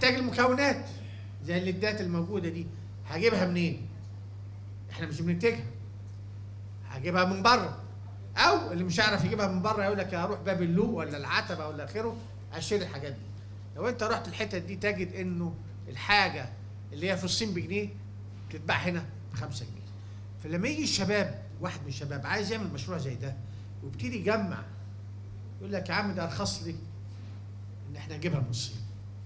محتاج المكونات زي الليدات الموجوده دي هجيبها منين احنا مش بننتجها هجيبها من بره او اللي مش هيعرف يجيبها من بره يقول لك هروح باب اللوق ولا العتبه ولا اخره اشتري الحاجات دي لو انت رحت الحتت دي تجد انه الحاجه اللي هي في الصين بجنيه تتباع هنا ب 5 جنيه فلما يجي الشباب واحد من الشباب عايز يعمل مشروع زي ده ويبتدي يجمع يقول لك يا عم ده ارخص لي ان احنا نجيبها من الصين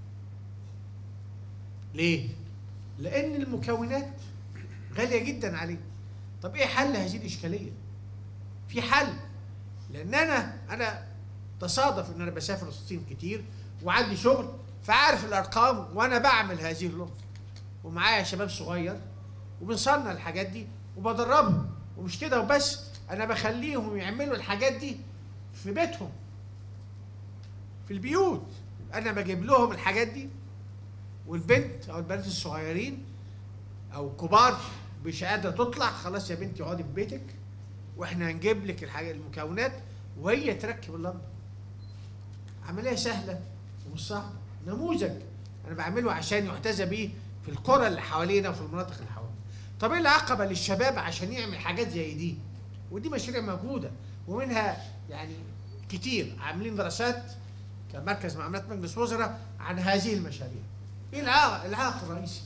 ليه؟ لان المكونات غاليه جدا عليه طب ايه حل هذه الاشكاليه؟ في حل لان انا انا تصادف ان انا بسافر الصين كتير وعندي شغل فعارف الارقام وانا بعمل هذه اللغه ومعايا شباب صغير وبنصنع الحاجات دي وبدربهم ومش كده وبس انا بخليهم يعملوا الحاجات دي في بيتهم في البيوت انا بجيب لهم الحاجات دي والبنت او البنات الصغيرين او كبار مش قادره تطلع خلاص يا بنتي اقعدي في بيتك واحنا هنجيب لك الحاجات المكونات وهي تركب اللمبه عمليه سهله ومش صعبه نموذج انا بعمله عشان يحتذى بيه في القرى اللي حوالينا وفي المناطق اللي حوالينا طب ايه العقبه للشباب عشان يعمل حاجات زي دي ودي مشاريع موجوده ومنها يعني كتير عاملين دراسات كمركز معاملات مجلس وزراء عن هذه المشاريع ايه العائق العائق الرئيسي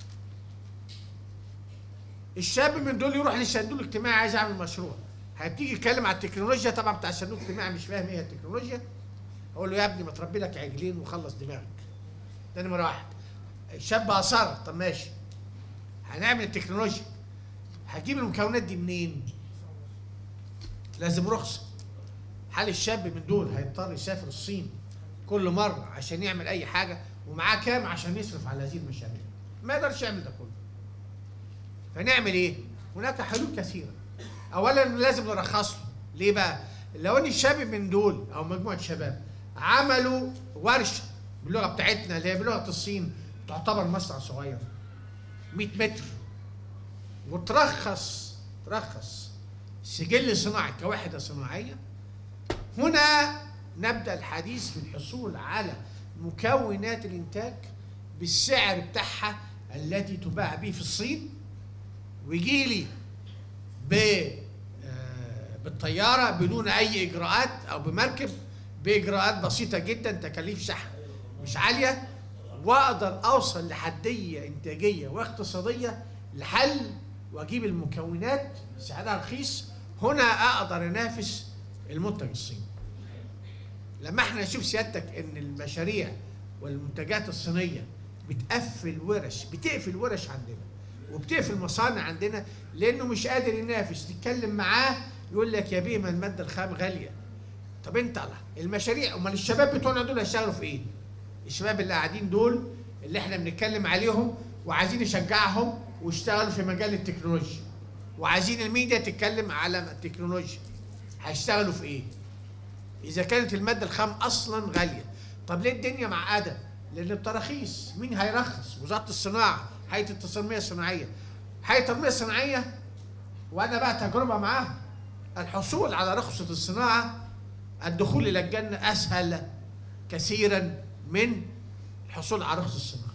الشاب من دول يروح للصندوق الاجتماعي عايز يعمل مشروع هتيجي يتكلم على التكنولوجيا طبعا بتاع الصندوق الاجتماعي مش فاهم ايه التكنولوجيا اقول له يا ابني ما تربي لك عجلين وخلص دماغك ده نمره واحد الشاب اصر طب ماشي هنعمل التكنولوجيا هجيب المكونات دي منين؟ لازم رخصه هل الشاب من دول هيضطر يسافر الصين كل مره عشان يعمل اي حاجه ومعاه كام عشان يصرف على هذه المشاريع؟ ما يقدرش يعمل ده كله. فنعمل ايه؟ هناك حلول كثيره. اولا لازم نرخص له، ليه بقى؟ لو ان الشاب من دول او مجموعه شباب عملوا ورشه باللغه بتاعتنا اللي هي بلغه الصين تعتبر مصنع صغير 100 متر وترخص ترخص سجل صناعي كوحده صناعيه هنا نبدا الحديث في الحصول على مكونات الانتاج بالسعر بتاعها التي تباع به في الصين ويجي لي ب آه، بالطياره بدون اي اجراءات او بمركب باجراءات بسيطه جدا تكاليف شحن مش عاليه واقدر اوصل لحديه انتاجيه واقتصاديه لحل واجيب المكونات سعرها رخيص هنا اقدر انافس المنتج الصيني لما احنا نشوف سيادتك ان المشاريع والمنتجات الصينيه بتقفل ورش بتقفل ورش عندنا وبتقفل مصانع عندنا لانه مش قادر ينافس تتكلم معاه يقول لك يا بيه ما الماده الخام غاليه طب انت الله المشاريع امال الشباب بتوعنا دول هيشتغلوا في ايه؟ الشباب اللي قاعدين دول اللي احنا بنتكلم عليهم وعايزين نشجعهم ويشتغلوا في مجال التكنولوجيا وعايزين الميديا تتكلم على التكنولوجيا هيشتغلوا في ايه؟ اذا كانت الماده الخام اصلا غاليه طب ليه الدنيا معقده؟ لان التراخيص مين هيرخص؟ وزاره الصناعه هيئه التنميه الصناعيه هيئه التنميه الصناعيه وانا بقى تجربه معاهم الحصول على رخصه الصناعه الدخول الى الجنه اسهل كثيرا من الحصول على رخص الصناعه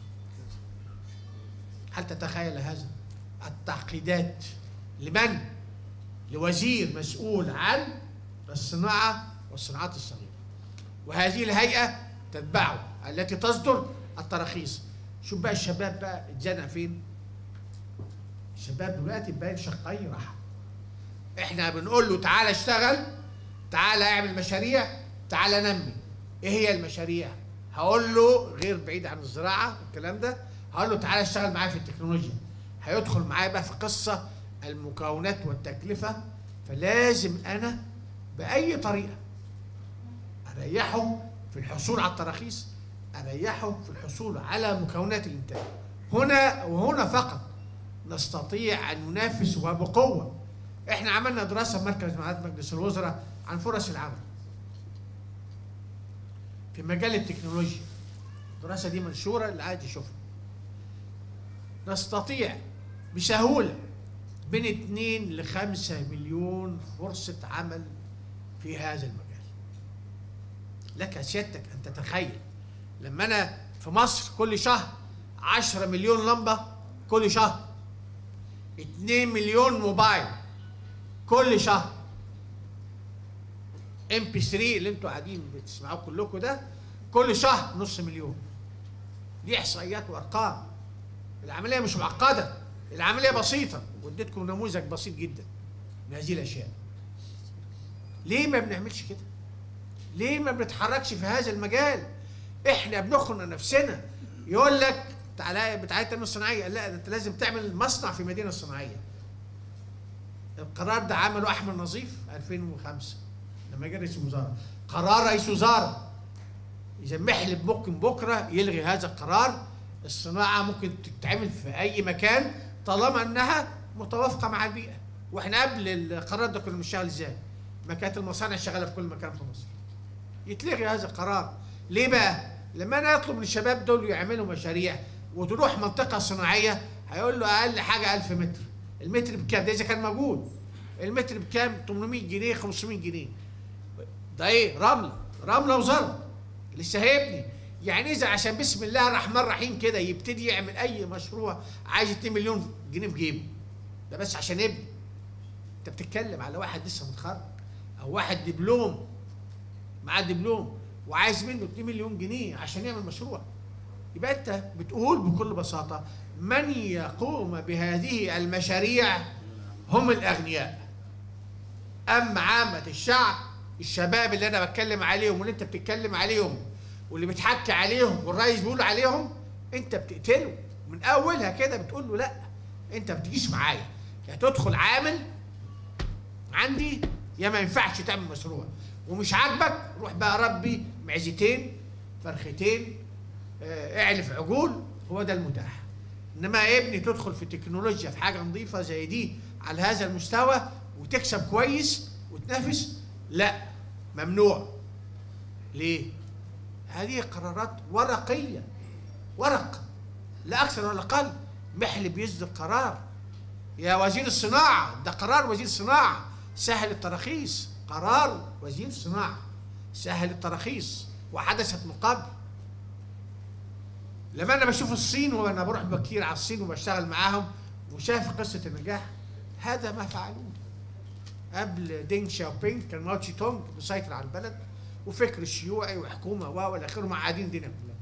هل تتخيل هذا التعقيدات لمن لوزير مسؤول عن الصناعه والصناعات الصغيره وهذه الهيئه تتبعه التي تصدر التراخيص شوف بقى الشباب بقى اتزنق فين الشباب دلوقتي باين شقي راحه احنا بنقول له تعالى اشتغل تعالى اعمل مشاريع تعالى نمي ايه هي المشاريع هقول له غير بعيد عن الزراعه الكلام ده هقول له تعالى اشتغل معايا في التكنولوجيا هيدخل معايا بقى في قصه المكونات والتكلفه فلازم انا باي طريقه اريحه في الحصول على التراخيص اريحه في الحصول على مكونات الانتاج هنا وهنا فقط نستطيع ان ننافس وبقوه احنا عملنا دراسه في مركز معهد مجلس الوزراء عن فرص العمل في مجال التكنولوجيا الدراسه دي منشوره اللي عايز يشوفها نستطيع بسهوله بين 2 ل 5 مليون فرصه عمل في هذا المجال لك سيادتك ان تتخيل لما انا في مصر كل شهر 10 مليون لمبه كل شهر 2 مليون موبايل كل شهر ام بي 3 اللي انتوا قاعدين بتسمعوه كلكم ده كل شهر نص مليون دي احصائيات وارقام العمليه مش معقده العمليه بسيطه واديتكم نموذج بسيط جدا من هذه الاشياء ليه ما بنعملش كده ليه ما بنتحركش في هذا المجال احنا بنخنق نفسنا يقول لك تعالى بتاعت التنميه الصناعيه لا ده انت لازم تعمل مصنع في مدينه صناعيه القرار ده عمله احمد نظيف 2005 لما جه رئيس الوزراء قرار رئيس وزراء اذا محلب ممكن بكره يلغي هذا القرار الصناعه ممكن تتعمل في اي مكان طالما انها متوافقه مع البيئه واحنا قبل القرار ده كنا بنشتغل ازاي؟ ما كانت المصانع شغاله في كل مكان في مصر يتلغي هذا القرار ليه بقى؟ لما انا اطلب من الشباب دول يعملوا مشاريع وتروح منطقه صناعيه هيقول له اقل حاجه 1000 متر المتر بكام؟ ده اذا كان موجود المتر بكام؟ 800 جنيه 500 جنيه ده ايه؟ رمله رمله وزلط لسه هيبني يعني اذا عشان بسم الله الرحمن الرحيم كده يبتدي يعمل اي مشروع عايز 2 مليون جنيه في جيبه ده بس عشان يبني انت بتتكلم على واحد لسه متخرج او واحد دبلوم معاه دبلوم وعايز منه 2 مليون جنيه عشان يعمل مشروع يبقى انت بتقول بكل بساطه من يقوم بهذه المشاريع هم الاغنياء اما عامه الشعب الشباب اللي انا بتكلم عليهم واللي انت بتتكلم عليهم واللي بتحكي عليهم والرئيس بيقول عليهم انت بتقتله من اولها كده بتقول له لا انت ما بتجيش معايا يا تدخل عامل عندي يا ما ينفعش تعمل مشروع ومش عاجبك روح بقى ربي معزتين فرختين اه اعلف عجول هو ده المتاح انما يا ابني تدخل في تكنولوجيا في حاجه نظيفه زي دي على هذا المستوى وتكسب كويس وتنافس لا ممنوع ليه هذه قرارات ورقيه ورق لا اكثر ولا اقل محلب يصدر قرار يا وزير الصناعه ده قرار وزير الصناعه سهل التراخيص قرار وزير الصناعه سهل التراخيص وحدثت من قبل لما انا بشوف الصين وانا بروح بكير على الصين وبشتغل معاهم وشايف قصه النجاح هذا ما فعلوه قبل دينغ شاوبينج كان ماو تشي تونج مسيطر على البلد وفكر الشيوعي وحكومه و والى اخره معادين الدنيا كلها.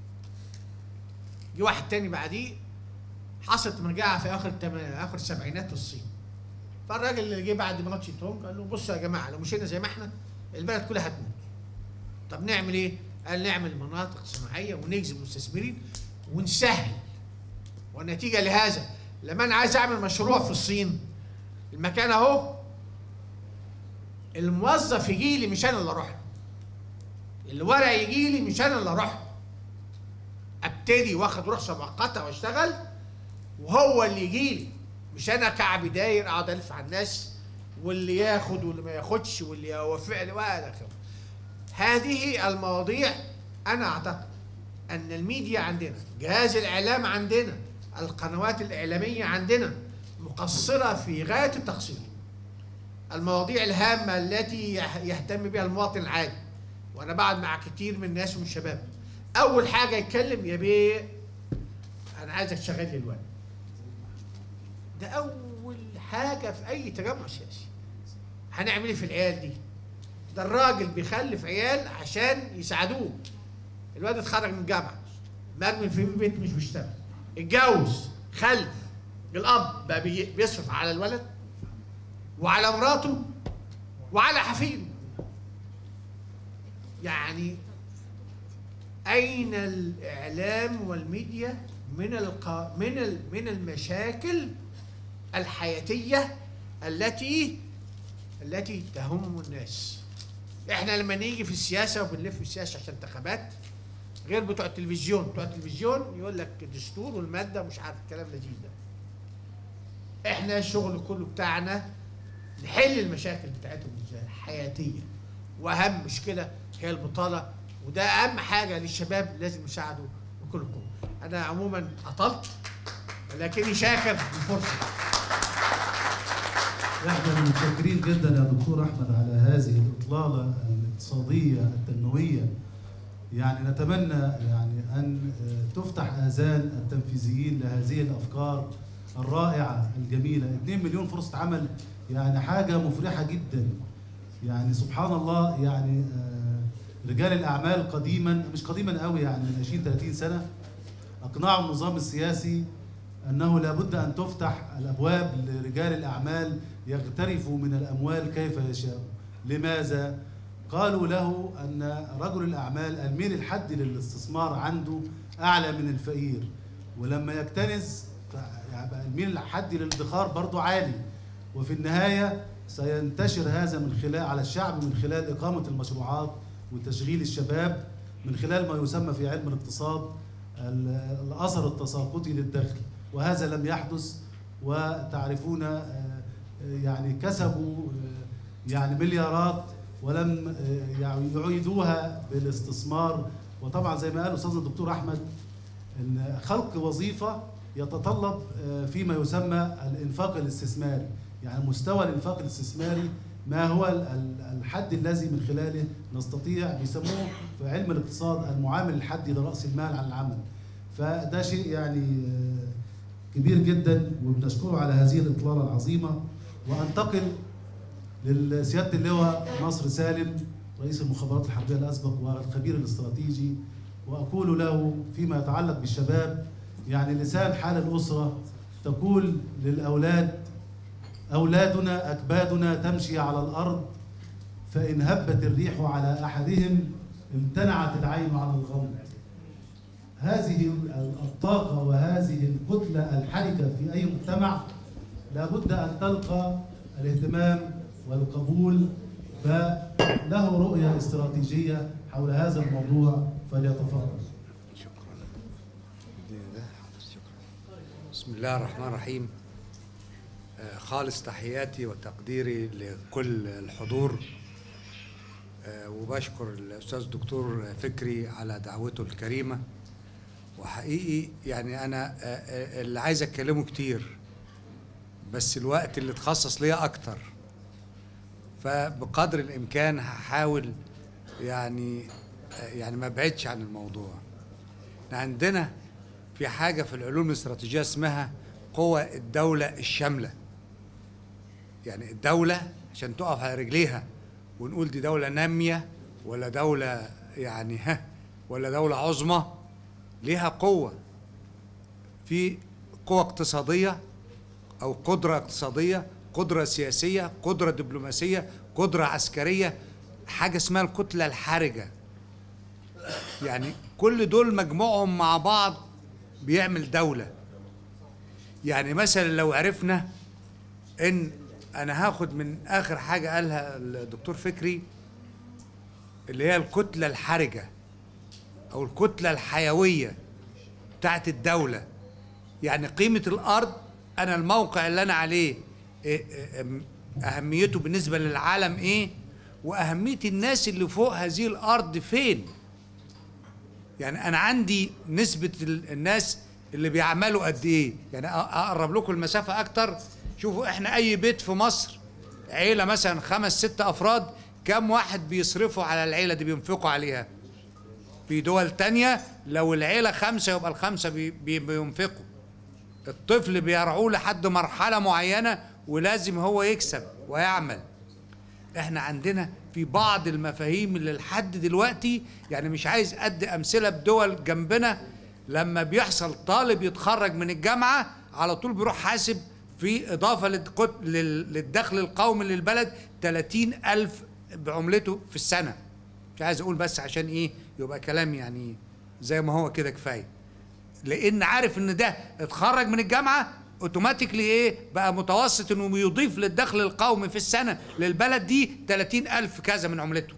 جه واحد تاني بعديه حصلت مجاعه في اخر التمانينات اخر السبعينات في الصين. فالراجل اللي جه بعد ماو تشي تونج قال له بصوا يا جماعه لو مشينا زي ما احنا البلد كلها هتموت. طب نعمل ايه؟ قال نعمل مناطق صناعيه ونجذب مستثمرين ونسهل. والنتيجه لهذا لما انا عايز اعمل مشروع في الصين المكان اهو الموظف يجي لي مش انا اللي اروح له الورق يجي لي مش انا اللي اروح له ابتدي واخد رخصه مؤقته واشتغل وهو اللي يجي لي مش انا كعبي داير اقعد الف على الناس واللي ياخد واللي ما ياخدش واللي يوافق لي والى اخره هذه المواضيع انا اعتقد ان الميديا عندنا جهاز الاعلام عندنا القنوات الاعلاميه عندنا مقصره في غايه التقصير المواضيع الهامة التي يهتم بها المواطن العادي وأنا بقعد مع كتير من الناس ومن الشباب أول حاجة يتكلم يا بيه أنا عايزك تشغل لي الواد ده أول حاجة في أي تجمع سياسي هنعمل إيه في العيال دي؟ ده الراجل بيخلف عيال عشان يساعدوه الواد اتخرج من الجامعة مرمي في البيت مش بيشتغل اتجوز خلف الأب بقى بيصرف على الولد وعلى مراته وعلى حفيده يعني أين الإعلام والميديا من الق... من ال... من المشاكل الحياتية التي التي تهم الناس احنا لما نيجي في السياسة وبنلف في السياسة عشان انتخابات غير بتوع التلفزيون بتوع التلفزيون يقول لك الدستور والمادة مش عارف الكلام لذيذ ده احنا الشغل كله بتاعنا نحل المشاكل بتاعتهم ازاي حياتيه واهم مشكله هي البطاله وده اهم حاجه للشباب لازم نساعده بكل قوه انا عموما اطلت لكني شاكر الفرصه احنا متشكرين جدا يا دكتور احمد على هذه الاطلاله الاقتصاديه التنمويه يعني نتمنى يعني أن آه، تفتح آذان التنفيذيين لهذه الأفكار الرائعة الجميلة 2 مليون فرصة عمل يعني حاجة مفرحة جدا يعني سبحان الله يعني آه، رجال الأعمال قديما مش قديما قوي يعني من 20 30 سنة أقنعوا النظام السياسي أنه لابد أن تفتح الأبواب لرجال الأعمال يغترفوا من الأموال كيف يشاءوا لماذا؟ قالوا له أن رجل الأعمال الميل الحدي للاستثمار عنده أعلى من الفقير ولما يكتنز فيبقى الميل الحدي للادخار برضه عالي وفي النهاية سينتشر هذا من خلال على الشعب من خلال إقامة المشروعات وتشغيل الشباب من خلال ما يسمى في علم الاقتصاد ال- الأثر التساقطي للدخل وهذا لم يحدث وتعرفون آه، يعني كسبوا آه، يعني مليارات ولم آه، يعني يعيدوها بالاستثمار وطبعا زي ما قال استاذنا الدكتور احمد ان خلق وظيفه يتطلب آه، فيما يسمى الانفاق الاستثماري يعني مستوى الانفاق الاستثماري ما هو ال- ال- الحد الذي من خلاله نستطيع بيسموه في علم الاقتصاد المعامل الحدي لراس المال على العمل فده شيء يعني آه، كبير جدا وبنشكره على هذه الاطلاله العظيمه وانتقل لسياده اللواء نصر سالم رئيس المخابرات الحربيه الاسبق والخبير الاستراتيجي واقول له فيما يتعلق بالشباب يعني لسان حال الاسره تقول للاولاد اولادنا اكبادنا تمشي على الارض فان هبت الريح على احدهم امتنعت العين عن الغمض هذه الطاقة وهذه الكتلة الحركة في أي مجتمع لابد أن تلقى الاهتمام والقبول فله رؤية استراتيجية حول هذا الموضوع فليتفضل بسم الله الرحمن الرحيم آه، خالص تحياتي وتقديري لكل الحضور آه، وبشكر الأستاذ الدكتور فكري على دعوته الكريمة وحقيقي يعني أنا آه، آه، اللي عايز أتكلمه كتير بس الوقت اللي اتخصص ليا أكتر فبقدر الإمكان هحاول يعني آه، يعني ما ابعدش عن الموضوع احنا عندنا في حاجة في العلوم الاستراتيجية اسمها قوى الدولة الشاملة يعني الدولة عشان تقف على رجليها ونقول دي دولة نامية ولا دولة يعني ها ولا دولة عظمى ليها قوة في قوة اقتصادية أو قدرة اقتصادية قدرة سياسية قدرة دبلوماسية قدرة عسكرية حاجة اسمها الكتلة الحرجة يعني كل دول مجموعهم مع بعض بيعمل دولة يعني مثلا لو عرفنا ان انا هاخد من اخر حاجة قالها الدكتور فكري اللي هي الكتلة الحرجة او الكتلة الحيوية بتاعت الدولة يعني قيمة الارض انا الموقع اللي انا عليه إيه- إيه- أم- اهميته بالنسبة للعالم ايه واهمية الناس اللي فوق هذه الارض فين يعني انا عندي نسبه ال- الناس اللي بيعملوا قد ايه يعني أ- اقرب لكم المسافه اكتر شوفوا احنا اي بيت في مصر عيله مثلا خمس ست افراد كم واحد بيصرفوا على العيله دي بينفقوا عليها في دول تانية لو العيله خمسه يبقى الخمسه بي بي بينفقوا الطفل بيرعوه لحد مرحله معينه ولازم هو يكسب ويعمل احنا عندنا في بعض المفاهيم اللي لحد دلوقتي يعني مش عايز ادي امثله بدول جنبنا لما بيحصل طالب يتخرج من الجامعه على طول بيروح حاسب في اضافه للقت- لل- للدخل القومي للبلد 30 الف بعملته في السنه مش عايز اقول بس عشان ايه يبقى كلام يعني زي ما هو كده كفايه لان عارف ان ده اتخرج من الجامعه اوتوماتيكلي ايه بقى متوسط انه بيضيف للدخل القومي في السنه للبلد دي 30 الف كذا من عملته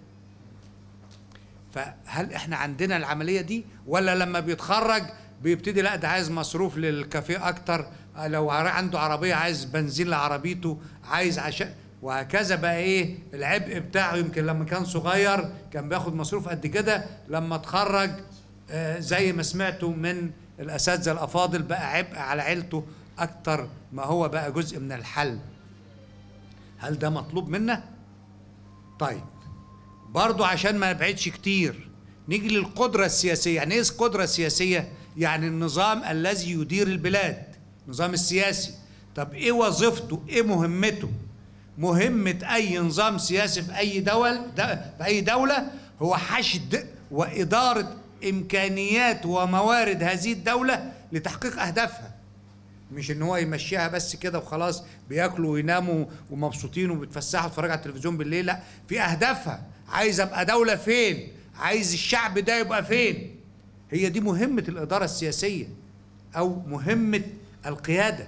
فهل احنا عندنا العمليه دي ولا لما بيتخرج بيبتدي لا ده عايز مصروف للكافيه اكتر لو عر- عنده عربيه عايز بنزين لعربيته عايز عشاء وهكذا بقى ايه العبء بتاعه يمكن لما كان صغير كان بياخد مصروف قد كده لما اتخرج آه، زي ما سمعتوا من الاساتذه الافاضل بقى عبء على عيلته اكتر ما هو بقى جزء من الحل هل ده مطلوب منا طيب برضو عشان ما نبعدش كتير نيجي للقدرة السياسية يعني ايه القدرة السياسية يعني النظام الذي يدير البلاد النظام السياسي طب ايه وظيفته ايه مهمته مهمة اي نظام سياسي في اي دول في اي دولة هو حشد وادارة امكانيات وموارد هذه الدولة لتحقيق اهدافها مش ان هو يمشيها بس كده وخلاص بياكلوا ويناموا ومبسوطين وبيتفسحوا ويتفرجوا على التلفزيون بالليل لا في اهدافها عايز ابقى دوله فين عايز الشعب ده يبقى فين هي دي مهمه الاداره السياسيه او مهمه القياده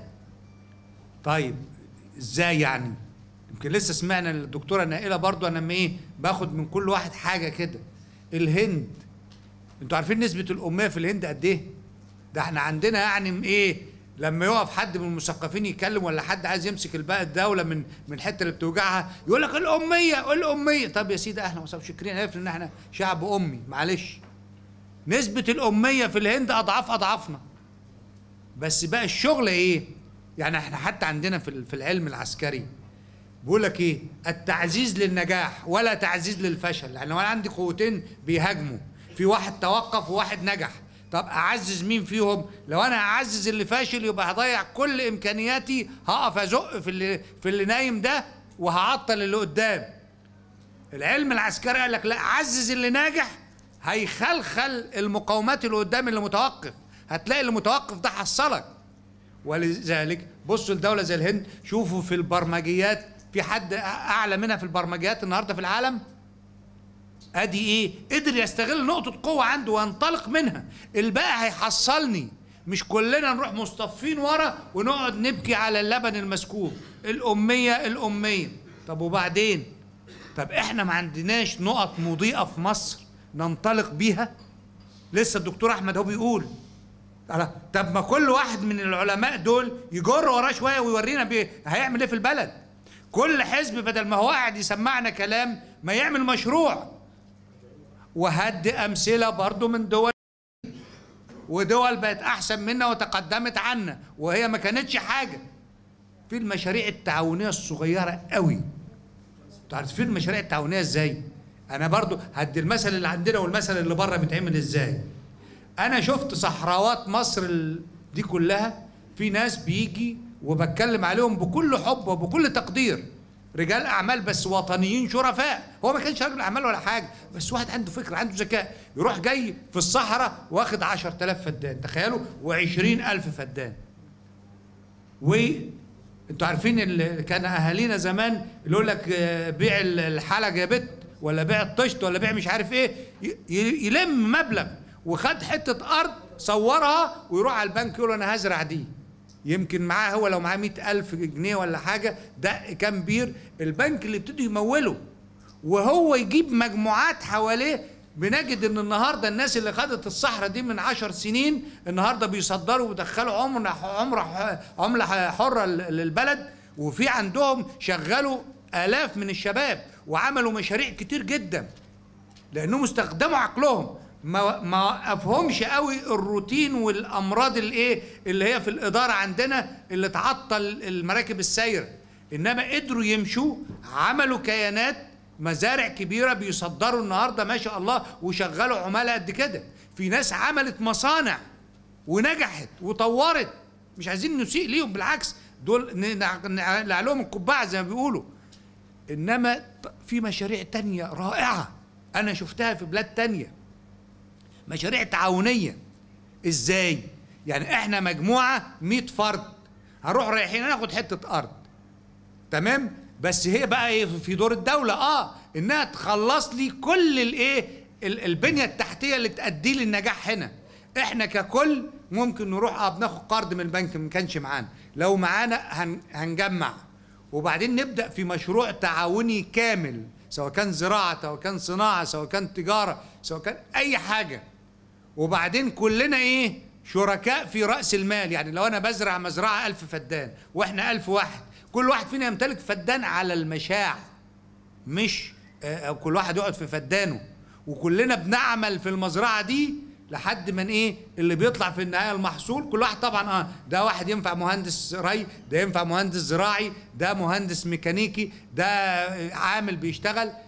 طيب ازاي يعني يمكن لسه سمعنا الدكتوره نائله برضو انا لما ايه باخد من كل واحد حاجه كده الهند انتوا عارفين نسبه الاميه في الهند قد ايه ده احنا عندنا يعني ايه لما يقف حد من المثقفين يتكلم ولا حد عايز يمسك الباقي الدوله من من الحته اللي بتوجعها يقول لك الاميه الاميه طب يا سيدي احنا شاكرين عرفنا ان احنا شعب امي معلش نسبه الاميه في الهند اضعاف اضعافنا بس بقى الشغل ايه يعني احنا حتى عندنا في في العلم العسكري بيقول لك ايه التعزيز للنجاح ولا تعزيز للفشل يعني لو انا عندي قوتين بيهاجموا في واحد توقف وواحد نجح طب اعزز مين فيهم لو انا اعزز اللي فاشل يبقى هضيع كل امكانياتي هقف ازق في اللي في اللي نايم ده وهعطل اللي قدام العلم العسكري قال لك لا عزز اللي ناجح هيخلخل المقاومات اللي قدام اللي متوقف هتلاقي اللي متوقف ده حصلك ولذلك بصوا لدولة زي الهند شوفوا في البرمجيات في حد اعلى منها في البرمجيات النهارده في العالم ادي ايه قدر يستغل نقطة قوة عنده وينطلق منها الباقي هيحصلني مش كلنا نروح مصطفين ورا ونقعد نبكي على اللبن المسكوب الأمية الأمية طب وبعدين طب احنا ما عندناش نقط مضيئة في مصر ننطلق بيها لسه الدكتور احمد هو بيقول طب ما كل واحد من العلماء دول يجر وراه شويه ويورينا بيه هيعمل ايه في البلد كل حزب بدل ما هو قاعد يسمعنا كلام ما يعمل مشروع وهد أمثلة برضو من دول ودول بقت أحسن منا وتقدمت عنا وهي ما كانتش حاجة في المشاريع التعاونية الصغيرة قوي عارفين المشاريع التعاونية ازاي أنا برضو هدي المثل اللي عندنا والمثل اللي بره بيتعمل ازاي أنا شفت صحراوات مصر دي كلها في ناس بيجي وبتكلم عليهم بكل حب وبكل تقدير رجال اعمال بس وطنيين شرفاء هو ما كانش راجل اعمال ولا حاجه بس واحد عنده فكره عنده ذكاء يروح جاي في الصحراء واخد 10000 فدان تخيلوا و20000 فدان و انتوا عارفين اللي كان اهالينا زمان اللي يقول لك بيع الحلقه يا بت ولا بيع الطشت ولا بيع مش عارف ايه يلم مبلغ وخد حته ارض صورها ويروح على البنك يقول انا هزرع دي يمكن معاه هو لو معاه مئة ألف جنيه ولا حاجة ده كام بير البنك اللي ابتدوا يموله وهو يجيب مجموعات حواليه بنجد ان النهارده الناس اللي خدت الصحراء دي من عشر سنين النهارده بيصدروا ويدخلوا عمره عمره عمله حره للبلد وفي عندهم شغلوا الاف من الشباب وعملوا مشاريع كتير جدا لانهم استخدموا عقلهم ما ما وقفهمش قوي الروتين والامراض الايه اللي هي في الاداره عندنا اللي تعطل المراكب السايره انما قدروا يمشوا عملوا كيانات مزارع كبيره بيصدروا النهارده ما شاء الله وشغلوا عماله قد كده في ناس عملت مصانع ونجحت وطورت مش عايزين نسيء ليهم بالعكس دول نعلى لهم القبعه زي ما بيقولوا انما في مشاريع تانية رائعه انا شفتها في بلاد تانية مشاريع تعاونيه ازاي يعني احنا مجموعه 100 فرد هنروح رايحين ناخد حته ارض تمام بس هي بقى ايه في دور الدوله اه انها تخلص لي كل الايه البنيه التحتيه اللي تؤدي لي النجاح هنا احنا ككل ممكن نروح اه بناخد قرض من البنك ما كانش معانا لو معانا هن هنجمع وبعدين نبدا في مشروع تعاوني كامل سواء كان زراعه سواء كان صناعه سواء كان تجاره سواء كان اي حاجه وبعدين كلنا ايه شركاء في رأس المال يعني لو أنا بزرع مزرعة ألف فدان وإحنا ألف واحد كل واحد فينا يمتلك فدان على المشاع مش آه كل واحد يقعد في فدانه وكلنا بنعمل في المزرعة دي لحد من ايه اللي بيطلع في النهايه المحصول كل واحد طبعا اه ده واحد ينفع مهندس ري ده ينفع مهندس زراعي ده مهندس ميكانيكي ده عامل بيشتغل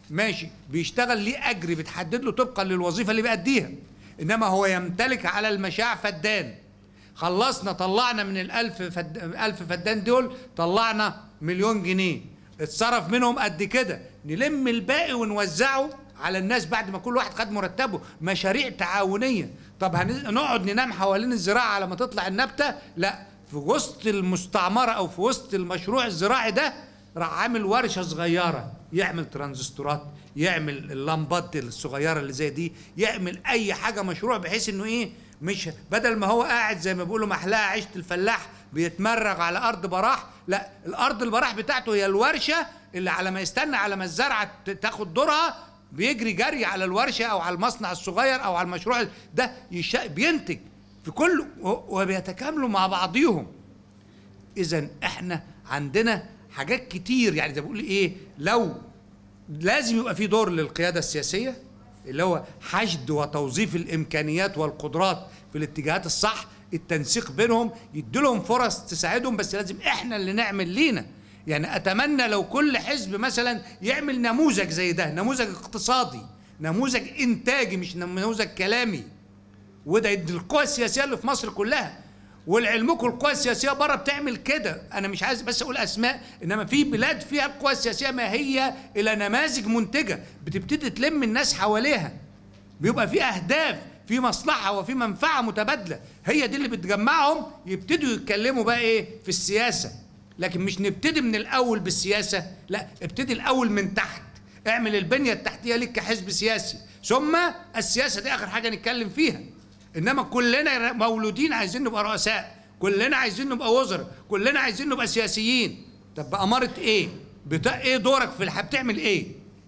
ماشي بيشتغل ليه اجر بتحدد له طبقا للوظيفه اللي بيأديها انما هو يمتلك على المشاع فدان خلصنا طلعنا من الألف فد... ألف فدان دول طلعنا مليون جنيه اتصرف منهم قد كده نلم الباقي ونوزعه على الناس بعد ما كل واحد خد مرتبه مشاريع تعاونية طب هنقعد ننام حوالين الزراعة على ما تطلع النبتة لا في وسط المستعمرة أو في وسط المشروع الزراعي ده راح عامل ورشة صغيرة يعمل ترانزستورات يعمل اللمبات الصغيرة اللي زي دي يعمل أي حاجة مشروع بحيث إنه إيه مش بدل ما هو قاعد زي ما بيقولوا محلاها عيشة الفلاح بيتمرغ على أرض براح لا الأرض البراح بتاعته هي الورشة اللي على ما يستنى على ما الزرعة ت- تاخد دورها بيجري جري على الورشة أو على المصنع الصغير أو على المشروع ده يش... بينتج في كل و- وبيتكاملوا مع بعضيهم اذا احنا عندنا حاجات كتير يعني زي بقول ايه لو لازم يبقى في دور للقياده السياسيه اللي هو حشد وتوظيف الامكانيات والقدرات في الاتجاهات الصح التنسيق بينهم يديلهم فرص تساعدهم بس لازم احنا اللي نعمل لينا يعني اتمنى لو كل حزب مثلا يعمل نموذج زي ده نموذج اقتصادي نموذج انتاجي مش نموذج كلامي وده يدي القوى السياسيه اللي في مصر كلها ولعلمكم القوى السياسيه بره بتعمل كده انا مش عايز بس اقول اسماء انما في بلاد فيها القوى السياسيه ما هي الى نماذج منتجه بتبتدي تلم الناس حواليها بيبقى في اهداف في مصلحه وفي منفعه متبادله هي دي اللي بتجمعهم يبتدوا يتكلموا بقى ايه في السياسه لكن مش نبتدي من الاول بالسياسه لا ابتدي الاول من تحت اعمل البنيه التحتيه ليك كحزب سياسي ثم السياسه دي اخر حاجه نتكلم فيها انما كلنا مولودين عايزين نبقى رؤساء كلنا عايزين نبقى وزراء كلنا عايزين نبقى سياسيين طب بأمارة ايه بتا... ايه دورك في الحياه بتعمل ايه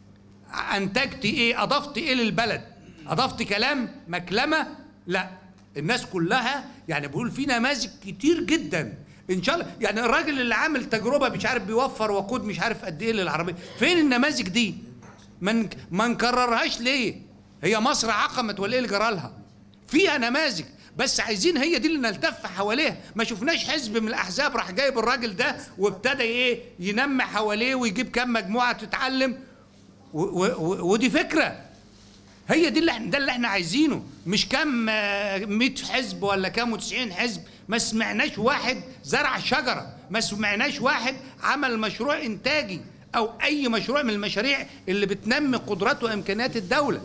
انتجت ايه اضفت ايه للبلد اضفت كلام مكلمه لا الناس كلها يعني بقول في نماذج كتير جدا ان شاء الله يعني الراجل اللي عامل تجربه مش عارف بيوفر وقود مش عارف قد ايه للعربيه فين النماذج دي ما نك- ما نكررهاش ليه هي مصر عقمت ولا ايه اللي جرالها فيها نماذج بس عايزين هي دي اللي نلتف حواليها ما شفناش حزب من الاحزاب راح جايب الراجل ده وابتدى ايه ينمي حواليه ويجيب كام مجموعه تتعلم و و و ودي فكره هي دي اللي احنا ده اللي احنا عايزينه مش كام آه، 100 حزب ولا كام و90 حزب ما سمعناش واحد زرع شجره ما سمعناش واحد عمل مشروع انتاجي او اي مشروع من المشاريع اللي بتنمي قدرات وامكانيات الدوله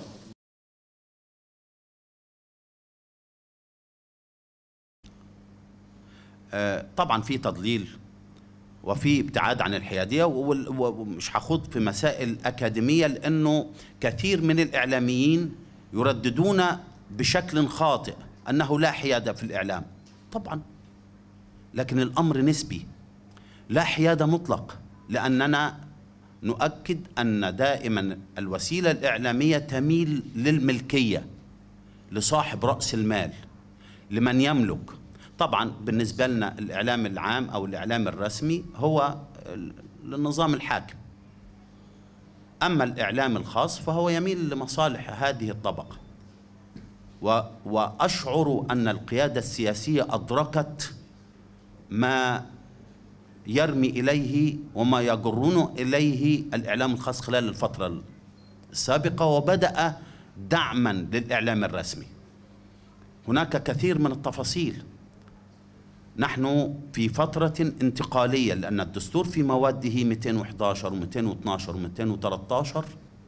آه، طبعا في تضليل وفي ابتعاد عن الحياديه وال- و- ومش هخوض في مسائل اكاديميه لانه كثير من الاعلاميين يرددون بشكل خاطئ انه لا حياده في الاعلام طبعا لكن الامر نسبي لا حياده مطلق لاننا نؤكد ان دائما الوسيله الاعلاميه تميل للملكيه لصاحب راس المال لمن يملك طبعا بالنسبه لنا الاعلام العام او الاعلام الرسمي هو ال- النظام الحاكم اما الاعلام الخاص فهو يميل لمصالح هذه الطبقه و واشعر ان القياده السياسيه ادركت ما يرمي اليه وما يجرون اليه الاعلام الخاص خلال الفتره السابقه وبدا دعما للاعلام الرسمي هناك كثير من التفاصيل نحن في فترة انتقالية لأن الدستور في مواده 211 و212 و213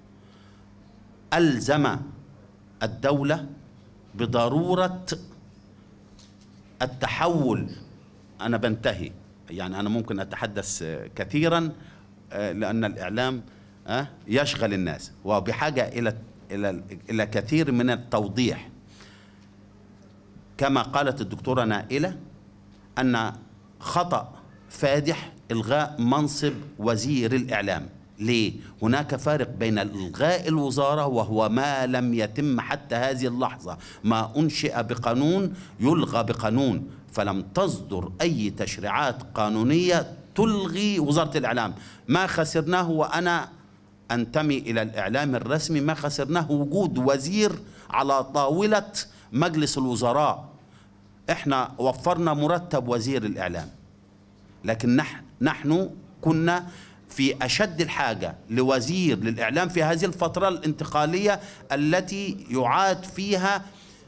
ألزم الدولة بضرورة التحول أنا بنتهي يعني أنا ممكن أتحدث آه، كثيرا آه، لأن الإعلام آه، يشغل الناس وبحاجة إلى إلى إلى كثير من التوضيح كما قالت الدكتورة نائلة أن خطأ فادح إلغاء منصب وزير الإعلام ليه؟ هناك فارق بين إلغاء الوزارة وهو ما لم يتم حتى هذه اللحظة ما أنشئ بقانون يلغى بقانون فلم تصدر أي تشريعات قانونية تلغي وزارة الإعلام ما خسرناه وأنا أنتمي إلى الإعلام الرسمي ما خسرناه وجود وزير على طاولة مجلس الوزراء احنا وفرنا مرتب وزير الإعلام لكن نحن, نحن كنا في أشد الحاجة لوزير للإعلام في هذه الفترة الانتقالية التي يعاد فيها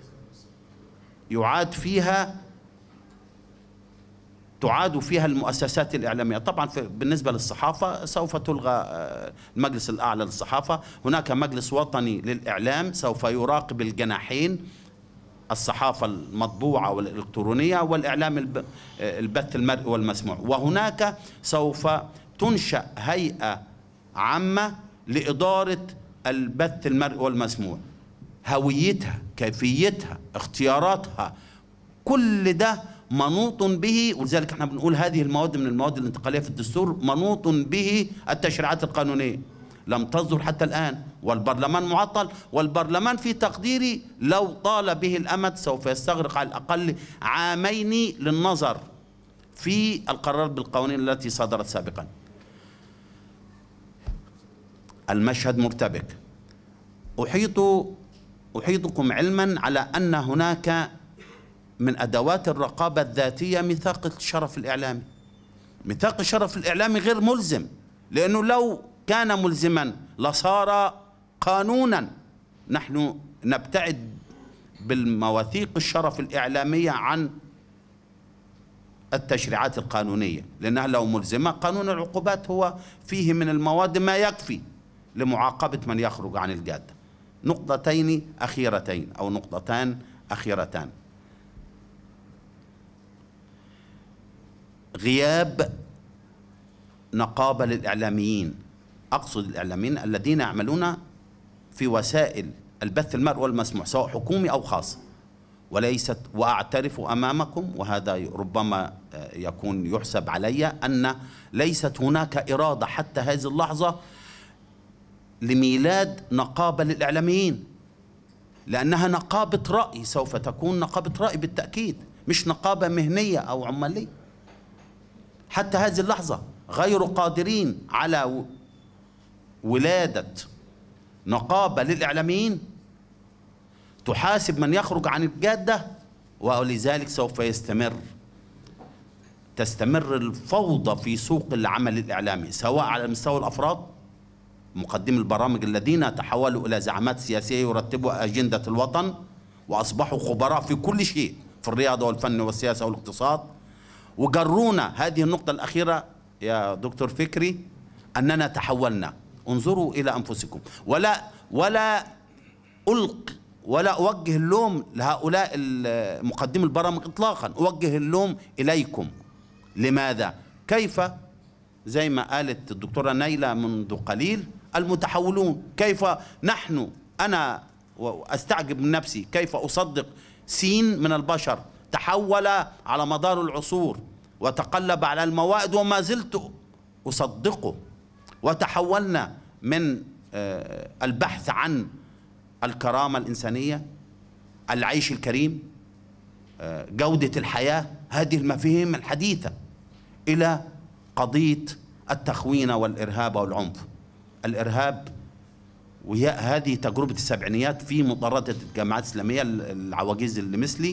يعاد فيها تعاد فيها المؤسسات الإعلامية طبعا في بالنسبة للصحافة سوف تلغى آه، المجلس الأعلى للصحافة هناك مجلس وطني للإعلام سوف يراقب الجناحين الصحافة المطبوعة والإلكترونية والإعلام الب- آه، البث المرئي والمسموع وهناك سوف تنشأ هيئة عامة لإدارة البث المرئي والمسموع هويتها كيفيتها اختياراتها كل ده منوط به ولذلك احنا بنقول هذه المواد من المواد الانتقاليه في الدستور منوط به التشريعات القانونيه لم تصدر حتى الان والبرلمان معطل والبرلمان في تقديري لو طال به الامد سوف يستغرق على الاقل عامين للنظر في القرارات بالقوانين التي صدرت سابقا المشهد مرتبك أحيط أحيطكم علما على أن هناك من أدوات الرقابة الذاتية ميثاق الشرف الإعلامي ميثاق الشرف الإعلامي غير ملزم لأنه لو كان ملزما لصار قانونا نحن نبتعد بالمواثيق الشرف الإعلامية عن التشريعات القانونية لأنها لو ملزمة قانون العقوبات هو فيه من المواد ما يكفي لمعاقبة من يخرج عن الجادة نقطتين أخيرتين أو نقطتان أخيرتان غياب نقابة للإعلاميين أقصد الإعلاميين الذين يعملون في وسائل البث المرئي والمسموع سواء حكومي أو خاص وليست وأعترف أمامكم وهذا ربما آه، يكون يحسب علي أن ليست هناك إرادة حتى هذه اللحظة لميلاد نقابة للإعلاميين لأنها نقابة رأي سوف تكون نقابة رأي بالتأكيد مش نقابة مهنية أو عمالية حتى هذه اللحظة غير قادرين على و- ولادة نقابة للإعلاميين تحاسب من يخرج عن الجادة ولذلك سوف يستمر تستمر الفوضى في سوق العمل الإعلامي سواء على مستوى الأفراد مقدمي البرامج الذين تحولوا إلى زعامات سياسية يرتبوا أجندة الوطن وأصبحوا خبراء في كل شيء في الرياضة والفن والسياسة والاقتصاد وجرونا هذه النقطة الأخيرة يا دكتور فكري أننا تحولنا انظروا إلى أنفسكم ولا ولا ألق ولا أوجه اللوم لهؤلاء ال- مقدمي البرامج إطلاقا أوجه اللوم إليكم لماذا؟ كيف زي ما قالت الدكتورة نيلة منذ قليل المتحولون كيف نحن أنا وأستعجب من نفسي كيف أصدق سين من البشر تحول على مدار العصور وتقلب على الموائد وما زلت أصدقه وتحولنا من آه، البحث عن الكرامة الإنسانية العيش الكريم آه، جودة الحياة هذه المفاهيم الحديثة إلى قضية التخوين والإرهاب والعنف الإرهاب وهي هذه تجربة السبعينيات في مطاردة الجامعات الإسلامية العواجيز اللي مثلي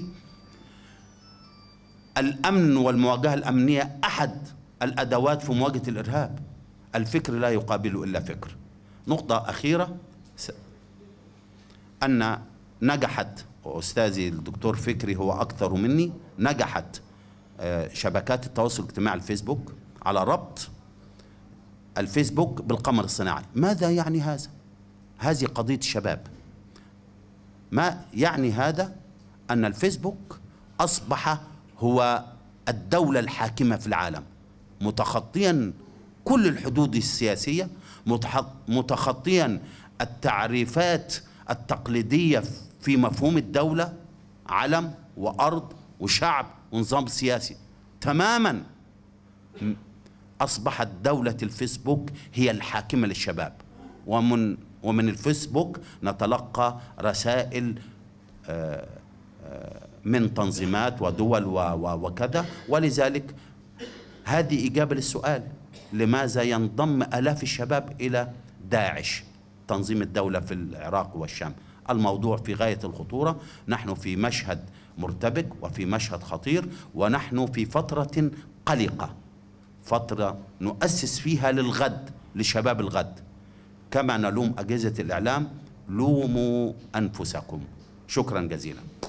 الأمن والمواجهة الأمنية أحد الأدوات في مواجهة الإرهاب الفكر لا يقابله إلا فكر نقطة أخيرة س- أن نجحت وأستاذي الدكتور فكري هو أكثر مني نجحت آه، شبكات التواصل الاجتماعي الفيسبوك على ربط الفيسبوك بالقمر الصناعي ماذا يعني هذا هذه قضية الشباب ما يعني هذا أن الفيسبوك أصبح هو الدولة الحاكمة في العالم متخطيا كل الحدود السياسية متح- متخطيا التعريفات التقليدية في مفهوم الدولة علم وأرض وشعب ونظام سياسي تماما م- أصبحت دولة الفيسبوك هي الحاكمة للشباب ومن ومن الفيسبوك نتلقى رسائل آه، آه، من تنظيمات ودول و- و- وكذا ولذلك هذه إجابة للسؤال لماذا ينضم آلاف الشباب إلى داعش تنظيم الدولة في العراق والشام الموضوع في غاية الخطورة نحن في مشهد مرتبك وفي مشهد خطير ونحن في فترة قلقة فترة نؤسس فيها للغد لشباب الغد كما نلوم أجهزة الإعلام لوموا أنفسكم شكرا جزيلا